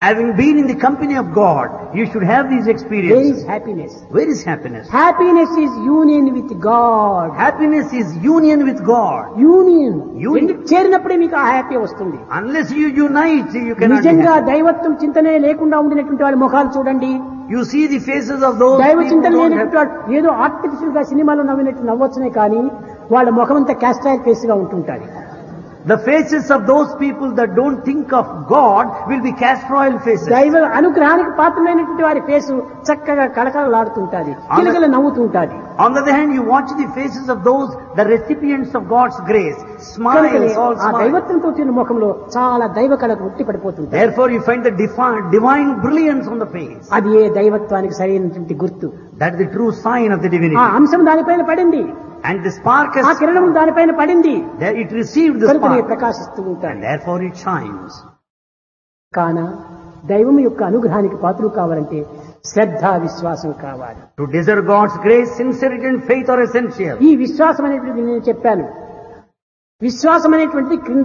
Having been in the company of God, you should have these Where experiences. is happiness? Where is happiness? Happiness is union with God. Happiness is union with God. Union Union. రెండు చేరినప్పుడే మీకు ఆ happy వస్తుంది Unless you unite, you cannot. be నిజంగా happy. దైవత్వం చింతనే లేకుండా ఉండినటువంటి వాళ్ళ ముఖాలు చూడండి You see the faces of those దైవ people చింతన who don't లేనటువంటి have, వాడు ఏదో ఆర్టిఫిషియల్ గా సినిమాలో నవ్వినట్టు నవ్వొచ్చునే కానీ వాళ్ళ ముఖం అంతా క్యాస్ట్రాయల్ ఫేస్ గా ఉంటుంటారు the faces of those people that don't think of God will be castor faces. దైవ అనుగ్రహానికి పాత్రమైనటువంటి వారి ఫేసు చక్కగా కళకళలాడుతుంటాది కిలకిల నవ్వుతుంటాది On the other hand, you watch the faces of those, the recipients of God's grace, కనుకనే smiles, all ఆ smiles. దైవత్వంతో వచ్చిన ముఖంలో చాలా దైవ కళకు ఉట్టి పడిపోతుంది Therefore, you find the divine, divine brilliance on the face. అది ఏ దైవత్వానికి సరైనటువంటి గుర్తు That is the true sign of the ఆ divinity. అంశం దానిపైన పడింది And the spark ఆ has, కిరణం దానిపైన పడింది there it received the కనుకనే spark. ప్రకాశిస్తూ And ఉంటాడు therefore it shines. కాన దైవం యొక్క అనుగ్రహానికి పాత్రలు కావాలంటే శ్రద్ధ విశ్వాసం కావాలి To deserve God's grace, sincerity and faith are essential. ఈ విశ్వాసం అనేటువంటిది నేను చెప్పాను విశ్వాసం అనేటువంటిది క్రింద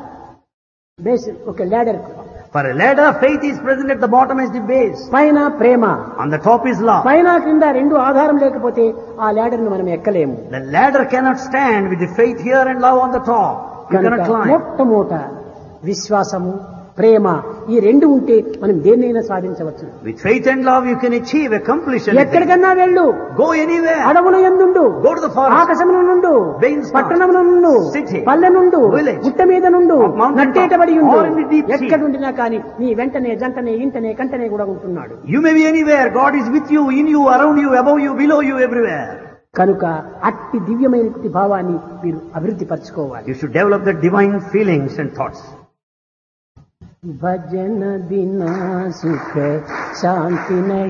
బేస్ ఒక ladder For a ladder, faith is present at the bottom as the base. పైన ప్రేమ On the top is love. పైన క్రింద రెండు ఆధారం లేకపోతే ఆ ladder ను మనం ఎక్కలేము The ladder cannot stand with the faith here and love on the top. You కనుక cannot climb. మొట్టమొదట విశ్వాసము ప్రేమ ఈ రెండు ఉంటే మనం దేన్నైనా సాధించవచ్చు With faith and love, you can achieve, accomplish anything. ఎక్కడికన్నా వెళ్ళు Go anywhere. అడవుల ఎందుండు Go to the forest. ఆకాశమున నుండు Veins not. పట్టణమున నుండు City. పల్లె నుండు Village. గుట్ట మీద నుండు Of mountain నట్టేటబడి top. ఉండు Or in the deep sea. ఎక్కడుండినా కానీ నీ వెంటనే జంటనే ఇంటనే కంటనే కూడా ఉంటున్నాడు You may be anywhere. God is with you, in you, around you, above you, below you, everywhere. కనుక అట్టి దివ్యమైనటువంటి భావాన్ని మీరు అభివృద్ధి పరచుకోవాలి You should develop the divine feelings and thoughts. భజన దిన సుఖ శాంతి